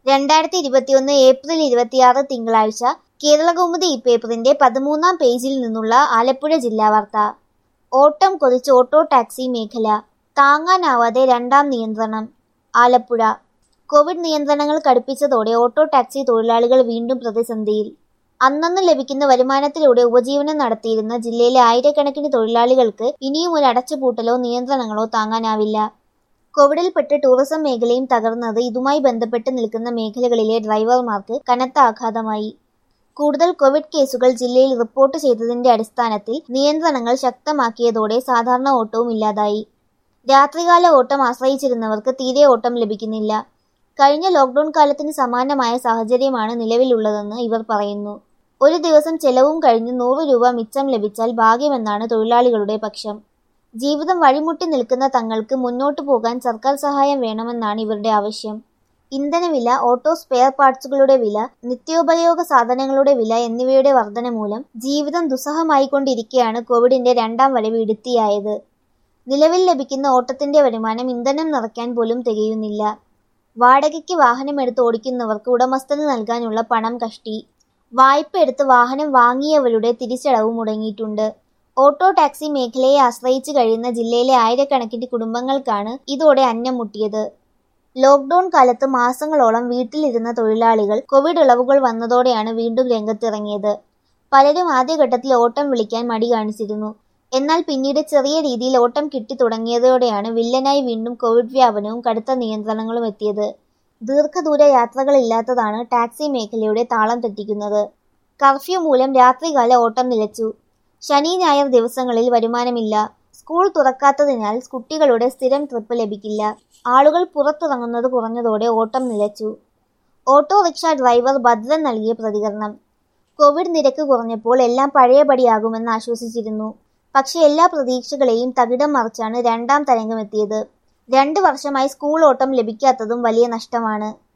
രണ്ടായിരത്തി ഇരുപത്തിയൊന്ന് ഏപ്രിൽ ഇരുപത്തിയാറ് തിങ്കളാഴ്ച കേരളകൗമുദി ഈ പേപ്പറിന്റെ പതിമൂന്നാം പേജിൽ നിന്നുള്ള ആലപ്പുഴ ജില്ലാ വാർത്ത ഓട്ടം കൊതിച്ച് ഓട്ടോ ടാക്സി മേഖല താങ്ങാനാവാതെ രണ്ടാം നിയന്ത്രണം ആലപ്പുഴ കോവിഡ് നിയന്ത്രണങ്ങൾ കടുപ്പിച്ചതോടെ ഓട്ടോ ടാക്സി തൊഴിലാളികൾ വീണ്ടും പ്രതിസന്ധിയിൽ അന്നന്ന് ലഭിക്കുന്ന വരുമാനത്തിലൂടെ ഉപജീവനം നടത്തിയിരുന്ന ജില്ലയിലെ ആയിരക്കണക്കിന് തൊഴിലാളികൾക്ക് ഇനിയും ഒരു അടച്ചുപൂട്ടലോ നിയന്ത്രണങ്ങളോ താങ്ങാനാവില്ല കോവിഡിൽപ്പെട്ട് ടൂറിസം മേഖലയും തകർന്നത് ഇതുമായി ബന്ധപ്പെട്ട് നിൽക്കുന്ന മേഖലകളിലെ ഡ്രൈവർമാർക്ക് കനത്ത ആഘാതമായി കൂടുതൽ കോവിഡ് കേസുകൾ ജില്ലയിൽ റിപ്പോർട്ട് ചെയ്തതിന്റെ അടിസ്ഥാനത്തിൽ നിയന്ത്രണങ്ങൾ ശക്തമാക്കിയതോടെ സാധാരണ ഓട്ടവും ഇല്ലാതായി രാത്രികാല ഓട്ടം ആശ്രയിച്ചിരുന്നവർക്ക് തീരെ ഓട്ടം ലഭിക്കുന്നില്ല കഴിഞ്ഞ ലോക്ക്ഡൌൺ കാലത്തിന് സമാനമായ സാഹചര്യമാണ് നിലവിലുള്ളതെന്ന് ഇവർ പറയുന്നു ഒരു ദിവസം ചെലവും കഴിഞ്ഞ് നൂറ് രൂപ മിച്ചം ലഭിച്ചാൽ ഭാഗ്യമെന്നാണ് തൊഴിലാളികളുടെ പക്ഷം ജീവിതം വഴിമുട്ടി നിൽക്കുന്ന തങ്ങൾക്ക് മുന്നോട്ടു പോകാൻ സർക്കാർ സഹായം വേണമെന്നാണ് ഇവരുടെ ആവശ്യം ഇന്ധനവില ഓട്ടോ സ്പെയർ പാർട്സുകളുടെ വില നിത്യോപയോഗ സാധനങ്ങളുടെ വില എന്നിവയുടെ വർധന മൂലം ജീവിതം ദുസ്സഹമായിക്കൊണ്ടിരിക്കെയാണ് കോവിഡിന്റെ രണ്ടാം വരവ് ഇടുത്തിയായത് നിലവിൽ ലഭിക്കുന്ന ഓട്ടത്തിന്റെ വരുമാനം ഇന്ധനം നിറയ്ക്കാൻ പോലും തികയുന്നില്ല വാടകയ്ക്ക് വാഹനം എടുത്ത് ഓടിക്കുന്നവർക്ക് ഉടമസ്ഥന് നൽകാനുള്ള പണം കഷ്ടി വായ്പ എടുത്ത് വാഹനം വാങ്ങിയവരുടെ തിരിച്ചടവ് മുടങ്ങിയിട്ടുണ്ട് ഓട്ടോ ടാക്സി മേഖലയെ ആശ്രയിച്ച് കഴിയുന്ന ജില്ലയിലെ ആയിരക്കണക്കിന് കുടുംബങ്ങൾക്കാണ് ഇതോടെ അന്നം മുട്ടിയത് ലോക്ക്ഡൌൺ കാലത്ത് മാസങ്ങളോളം വീട്ടിലിരുന്ന തൊഴിലാളികൾ കോവിഡ് ഇളവുകൾ വന്നതോടെയാണ് വീണ്ടും രംഗത്തിറങ്ങിയത് പലരും ആദ്യഘട്ടത്തിൽ ഓട്ടം വിളിക്കാൻ മടി കാണിച്ചിരുന്നു എന്നാൽ പിന്നീട് ചെറിയ രീതിയിൽ ഓട്ടം കിട്ടി തുടങ്ങിയതോടെയാണ് വില്ലനായി വീണ്ടും കോവിഡ് വ്യാപനവും കടുത്ത നിയന്ത്രണങ്ങളും എത്തിയത് ദീർഘദൂര യാത്രകളില്ലാത്തതാണ് ടാക്സി മേഖലയുടെ താളം തെറ്റിക്കുന്നത് കർഫ്യൂ മൂലം രാത്രികാല ഓട്ടം നിലച്ചു ശനി ഞായർ ദിവസങ്ങളിൽ വരുമാനമില്ല സ്കൂൾ തുറക്കാത്തതിനാൽ കുട്ടികളുടെ സ്ഥിരം ട്രിപ്പ് ലഭിക്കില്ല ആളുകൾ പുറത്തിറങ്ങുന്നത് കുറഞ്ഞതോടെ ഓട്ടം നിലച്ചു ഓട്ടോറിക്ഷ ഡ്രൈവർ ഭദ്രൻ നൽകിയ പ്രതികരണം കോവിഡ് നിരക്ക് കുറഞ്ഞപ്പോൾ എല്ലാം പഴയപടിയാകുമെന്ന് ആശ്വസിച്ചിരുന്നു പക്ഷേ എല്ലാ പ്രതീക്ഷകളെയും തകിടം മറിച്ചാണ് രണ്ടാം തരംഗമെത്തിയത് രണ്ട് വർഷമായി സ്കൂൾ ഓട്ടം ലഭിക്കാത്തതും വലിയ നഷ്ടമാണ്